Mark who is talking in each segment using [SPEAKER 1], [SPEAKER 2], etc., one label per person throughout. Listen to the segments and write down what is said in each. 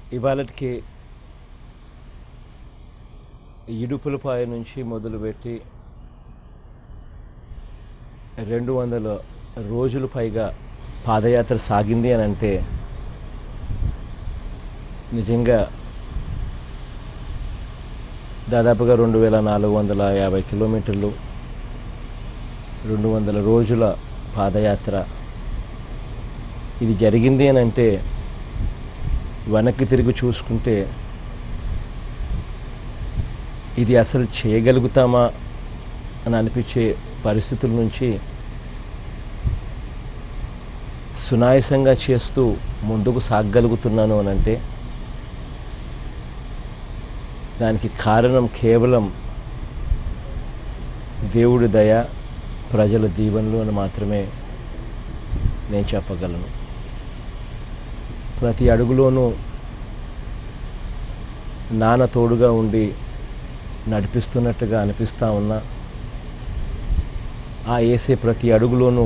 [SPEAKER 1] ఇవాళకి ఇడుపులపాయ నుంచి మొదలుపెట్టి రెండు వందల రోజులు పైగా పాదయాత్ర సాగింది అని అంటే నిజంగా దాదాపుగా రెండు వేల నాలుగు వందల యాభై కిలోమీటర్లు రెండు వందల రోజుల పాదయాత్ర ఇది జరిగింది అని అంటే వెనక్కి తిరిగి చూసుకుంటే ఇది అసలు చేయగలుగుతామా అని అనిపించే పరిస్థితుల నుంచి సునాయసంగా చేస్తూ ముందుకు సాగగలుగుతున్నాను అని అంటే దానికి కారణం కేవలం దేవుడి దయ ప్రజల దీవెనలు అని మాత్రమే నేను చెప్పగలను ప్రతి అడుగులోనూ నాన్న తోడుగా ఉండి నడిపిస్తున్నట్టుగా అనిపిస్తూ ఉన్నా ఆ వేసే ప్రతి అడుగులోనూ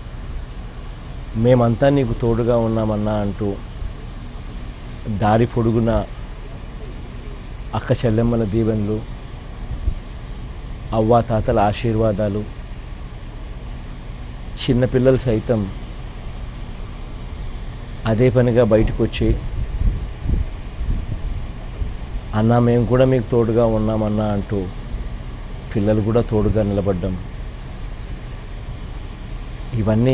[SPEAKER 1] మేమంతా నీకు తోడుగా ఉన్నామన్నా అంటూ దారి పొడుగున అక్క చెల్లెమ్మల దీవెనలు అవ్వా తాతల ఆశీర్వాదాలు చిన్నపిల్లలు సైతం అదే పనిగా బయటకు వచ్చి అన్నా మేము కూడా మీకు తోడుగా ఉన్నామన్నా అంటూ పిల్లలు కూడా తోడుగా నిలబడ్డం ఇవన్నీ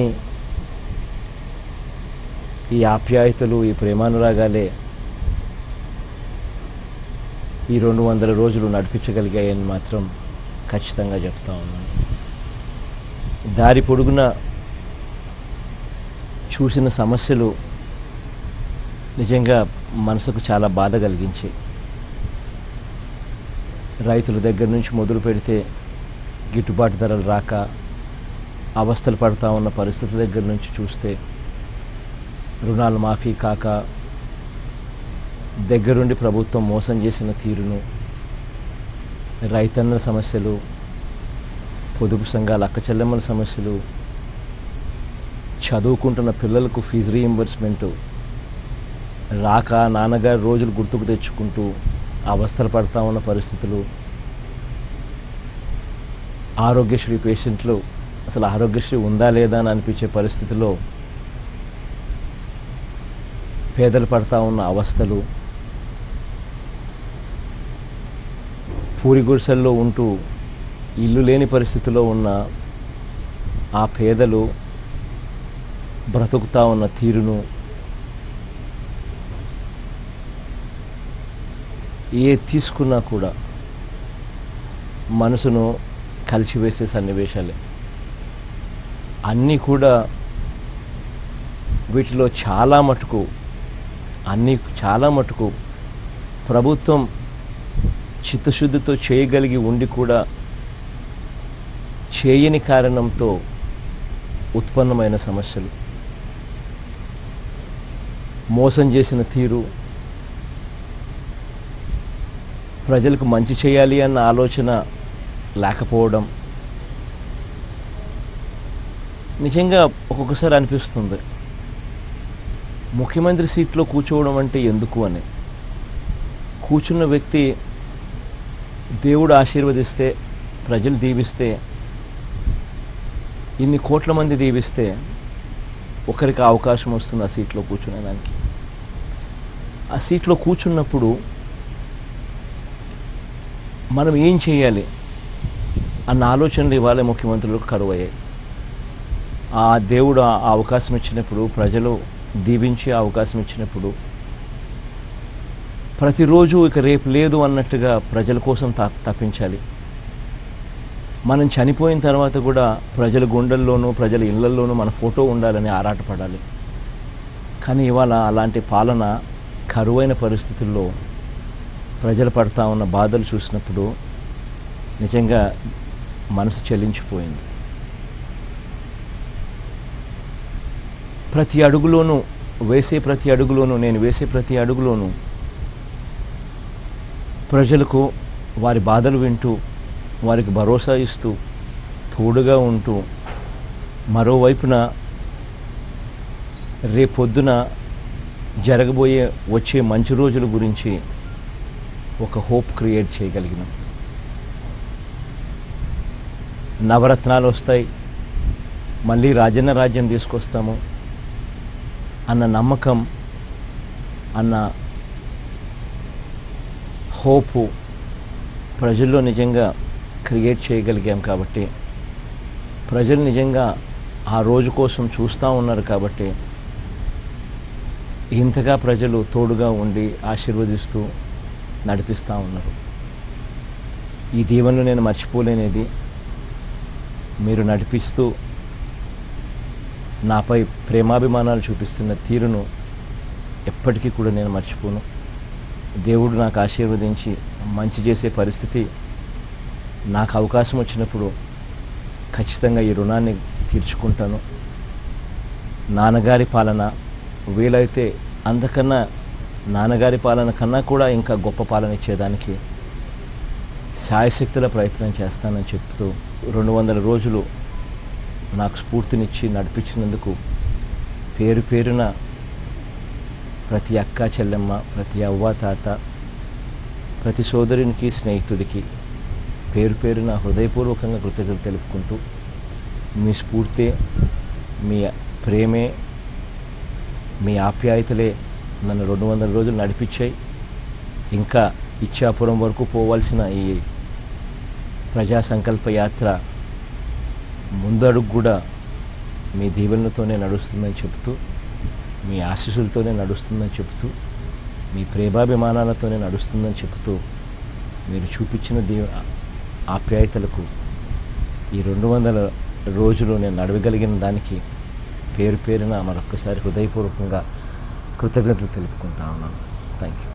[SPEAKER 1] ఈ ఆప్యాయతలు ఈ ప్రేమానురాగాలే ఈ రెండు వందల రోజులు నడిపించగలిగాయని మాత్రం ఖచ్చితంగా చెప్తా ఉన్నాను దారి పొడుగున చూసిన సమస్యలు నిజంగా మనసుకు చాలా బాధ కలిగించాయి రైతుల దగ్గర నుంచి మొదలు పెడితే గిట్టుబాటు ధరలు రాక అవస్థలు పడుతూ ఉన్న పరిస్థితి దగ్గర నుంచి చూస్తే రుణాలు మాఫీ కాక దగ్గరుండి ప్రభుత్వం మోసం చేసిన తీరును రైతన్నల సమస్యలు పొదుపు సంఘాల అక్క చెల్లెమ్మల సమస్యలు చదువుకుంటున్న పిల్లలకు ఫీజు రీయింబర్స్మెంటు రాక నాన్నగారు రోజులు గుర్తుకు తెచ్చుకుంటూ అవస్థలు పడతా ఉన్న పరిస్థితులు ఆరోగ్యశ్రీ పేషెంట్లు అసలు ఆరోగ్యశ్రీ ఉందా లేదా అని అనిపించే పరిస్థితిలో పేదలు పడతా ఉన్న అవస్థలు పూరి గుడిసెల్లో ఉంటూ ఇల్లు లేని పరిస్థితిలో ఉన్న ఆ పేదలు బ్రతుకుతా ఉన్న తీరును ఏ తీసుకున్నా కూడా మనసును కలిసివేసే సన్నివేశాలే అన్నీ కూడా వీటిలో చాలా మటుకు అన్నీ చాలా మటుకు ప్రభుత్వం చిత్తశుద్ధితో చేయగలిగి ఉండి కూడా చేయని కారణంతో ఉత్పన్నమైన సమస్యలు మోసం చేసిన తీరు ప్రజలకు మంచి చేయాలి అన్న ఆలోచన లేకపోవడం నిజంగా ఒక్కొక్కసారి అనిపిస్తుంది ముఖ్యమంత్రి సీట్లో కూర్చోవడం అంటే ఎందుకు అని కూర్చున్న వ్యక్తి దేవుడు ఆశీర్వదిస్తే ప్రజలు దీవిస్తే ఇన్ని కోట్ల మంది దీవిస్తే ఒకరికి అవకాశం వస్తుంది ఆ సీట్లో కూర్చునేదానికి ఆ సీట్లో కూర్చున్నప్పుడు మనం ఏం చేయాలి అన్న ఆలోచనలు ఇవాళ ముఖ్యమంత్రులకు కరువు అయ్యాయి ఆ దేవుడు ఆ అవకాశం ఇచ్చినప్పుడు ప్రజలు దీవించి ఆ అవకాశం ఇచ్చినప్పుడు ప్రతిరోజు ఇక రేపు లేదు అన్నట్టుగా ప్రజల కోసం త తప్పించాలి మనం చనిపోయిన తర్వాత కూడా ప్రజల గుండెల్లోనూ ప్రజల ఇళ్లల్లోనూ మన ఫోటో ఉండాలని ఆరాటపడాలి కానీ ఇవాళ అలాంటి పాలన కరువైన పరిస్థితుల్లో ప్రజలు పడతా ఉన్న బాధలు చూసినప్పుడు నిజంగా మనసు చెల్లించిపోయింది ప్రతి అడుగులోనూ వేసే ప్రతి అడుగులోనూ నేను వేసే ప్రతి అడుగులోనూ ప్రజలకు వారి బాధలు వింటూ వారికి భరోసా ఇస్తూ తోడుగా ఉంటూ మరోవైపున రేపొద్దున జరగబోయే వచ్చే మంచి రోజుల గురించి ఒక హోప్ క్రియేట్ చేయగలిగినాం నవరత్నాలు వస్తాయి మళ్ళీ రాజన్న రాజ్యం తీసుకొస్తాము అన్న నమ్మకం అన్న హోపు ప్రజల్లో నిజంగా క్రియేట్ చేయగలిగాం కాబట్టి ప్రజలు నిజంగా ఆ రోజు కోసం చూస్తూ ఉన్నారు కాబట్టి ఇంతగా ప్రజలు తోడుగా ఉండి ఆశీర్వదిస్తూ నడిపిస్తూ ఉన్నారు ఈ దీవెనలు నేను మర్చిపోలేనిది మీరు నడిపిస్తూ నాపై ప్రేమాభిమానాలు చూపిస్తున్న తీరును ఎప్పటికీ కూడా నేను మర్చిపోను దేవుడు నాకు ఆశీర్వదించి మంచి చేసే పరిస్థితి నాకు అవకాశం వచ్చినప్పుడు ఖచ్చితంగా ఈ రుణాన్ని తీర్చుకుంటాను నాన్నగారి పాలన వీలైతే అంతకన్నా నాన్నగారి పాలన కన్నా కూడా ఇంకా గొప్ప పాలన ఇచ్చేదానికి శాయశక్తుల ప్రయత్నం చేస్తానని చెప్తూ రెండు వందల రోజులు నాకు స్ఫూర్తినిచ్చి నడిపించినందుకు పేరు పేరున ప్రతి అక్క చెల్లెమ్మ ప్రతి అవ్వ తాత ప్రతి సోదరునికి స్నేహితుడికి పేరు పేరున హృదయపూర్వకంగా కృతజ్ఞతలు తెలుపుకుంటూ మీ స్ఫూర్తే మీ ప్రేమే మీ ఆప్యాయతలే నన్ను రెండు వందల రోజులు నడిపించాయి ఇంకా ఇచ్చాపురం వరకు పోవాల్సిన ఈ ప్రజా సంకల్ప యాత్ర ముందడుగు కూడా మీ దీవెనలతోనే నడుస్తుందని చెబుతూ మీ ఆశీస్సులతోనే నడుస్తుందని చెబుతూ మీ ప్రేమాభిమానాలతోనే నడుస్తుందని చెబుతూ మీరు చూపించిన దీ ఆప్యాయతలకు ఈ రెండు వందల రోజులు నేను నడవగలిగిన దానికి పేరు పేరున మరొక్కసారి హృదయపూర్వకంగా కృతజ్ఞతలు తెలుపుకుంటా ఉన్నాను థ్యాంక్ యూ